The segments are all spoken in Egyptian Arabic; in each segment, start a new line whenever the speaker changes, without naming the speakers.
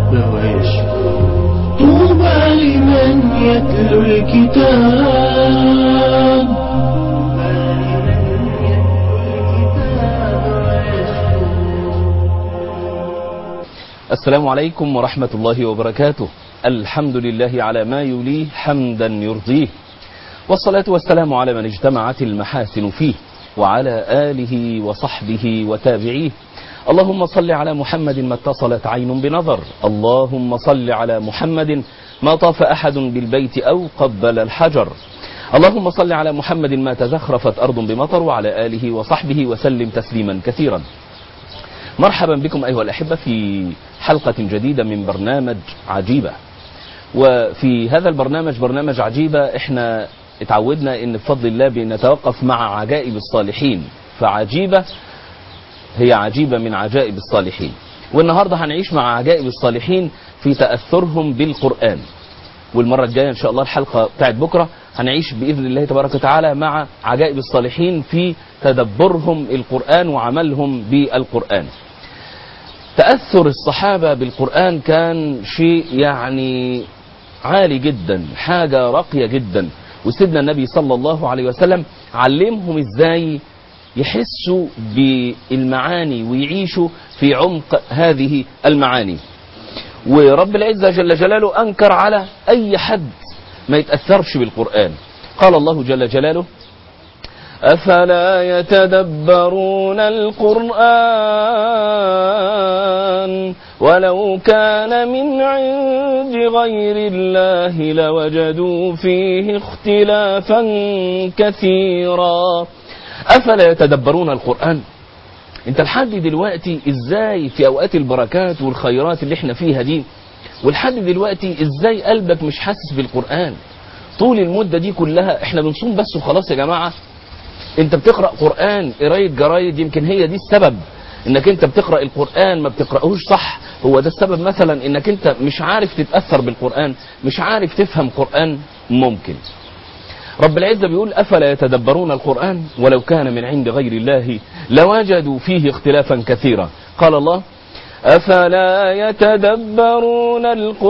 ويشكو طوبى لمن يتلو الكتاب
السلام عليكم ورحمة الله وبركاته الحمد لله على ما يليه حمدا يرضيه والصلاة والسلام على من اجتمعت المحاسن فيه وعلى آله وصحبه وتابعيه اللهم صل على محمد ما اتصلت عين بنظر اللهم صل على محمد ما طاف أحد بالبيت أو قبل الحجر اللهم صل على محمد ما تزخرفت أرض بمطر وعلى آله وصحبه وسلم تسليما كثيرا مرحبا بكم أيها الأحبة في حلقة جديدة من برنامج عجيبة وفي هذا البرنامج برنامج عجيبة احنا اتعودنا ان بفضل الله بنتوقف مع عجائب الصالحين فعجيبة هي عجيبة من عجائب الصالحين والنهاردة هنعيش مع عجائب الصالحين في تأثرهم بالقرآن والمرة الجاية إن شاء الله الحلقة بتاعت بكرة هنعيش بإذن الله تبارك وتعالى مع عجائب الصالحين في تدبرهم القرآن وعملهم بالقرآن تأثر الصحابة بالقرآن كان شيء يعني عالي جدا حاجة راقية جدا وسيدنا النبي صلى الله عليه وسلم علمهم ازاي يحسوا بالمعاني ويعيشوا في عمق هذه المعاني ورب العزة جل جلاله أنكر على أي حد ما يتأثرش بالقرآن قال الله جل جلاله أفلا يتدبرون القرآن ولو كان من عند غير الله لوجدوا فيه اختلافا كثيرا أفلا يتدبرون القرآن انت لحد دلوقتي ازاي في اوقات البركات والخيرات اللي احنا فيها دي ولحد دلوقتي ازاي قلبك مش حاسس بالقرآن طول المدة دي كلها احنا بنصوم بس وخلاص يا جماعة انت بتقرأ قرآن قراية جرايد يمكن هي دي السبب انك انت بتقرأ القرآن ما بتقرأهوش صح هو ده السبب مثلا انك انت مش عارف تتأثر بالقرآن مش عارف تفهم قرآن ممكن رب العزة بيقول أفلا يتدبرون القرآن ولو كان من عند غير الله لوجدوا فيه اختلافا كثيرا قال الله أفلا يتدبرون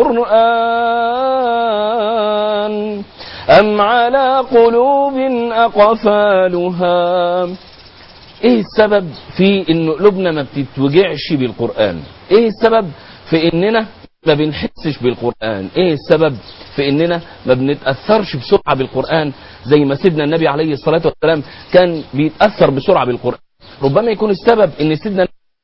القرآن أم على قلوب أقفالها ايه السبب في ان قلوبنا ما بتتوجعش بالقرآن ايه السبب في اننا ما بنحسش بالقرآن ايه السبب في اننا ما بنتأثرش بسرعة بالقرآن زي ما سيدنا النبي عليه الصلاة والسلام كان بيتأثر بسرعة بالقرآن ربما يكون السبب ان سيدنا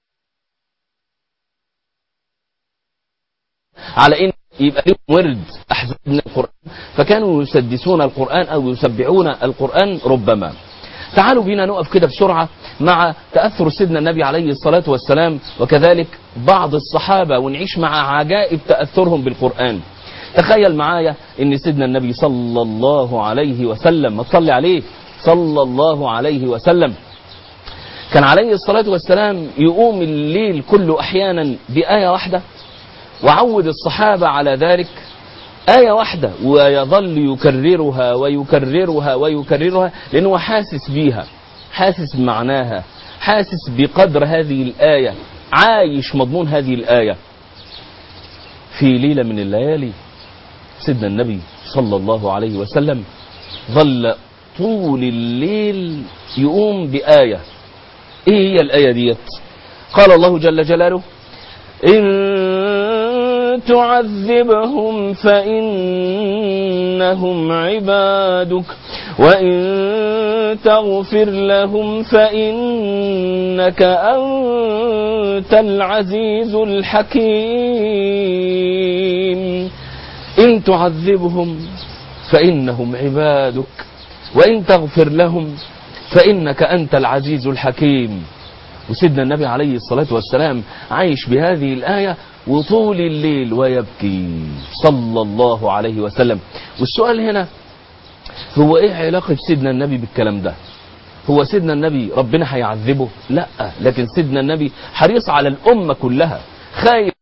على ان يبقى لهم ورد احزاب من القرآن فكانوا يسدسون القرآن او يسبعون القرآن ربما تعالوا بينا نقف كده بسرعة مع تأثر سيدنا النبي عليه الصلاة والسلام وكذلك بعض الصحابة ونعيش مع عجائب تأثرهم بالقرآن تخيل معايا ان سيدنا النبي صلى الله عليه وسلم ما تصلي عليه صلى الله عليه وسلم كان عليه الصلاة والسلام يقوم الليل كله احيانا بآية واحدة وعود الصحابة على ذلك آية واحدة ويظل يكررها ويكررها ويكررها لأنه حاسس بيها حاسس بمعناها حاسس بقدر هذه الآية عايش مضمون هذه الآية في ليلة من الليالي سيدنا النبي صلى الله عليه وسلم ظل طول الليل يقوم بآية ايه هي الآية ديت قال الله جل جلاله إن تعذبهم فإنهم عبادك وإن تغفر لهم فإنك أنت العزيز الحكيم إن تعذبهم فإنهم عبادك وإن تغفر لهم فإنك أنت العزيز الحكيم وسيدنا النبي عليه الصلاة والسلام عايش بهذه الآية وطول الليل ويبكي صلى الله عليه وسلم والسؤال هنا هو ايه علاقة سيدنا النبي بالكلام ده هو سيدنا النبي ربنا هيعذبه لا لكن سيدنا النبي حريص على الأمة كلها خايف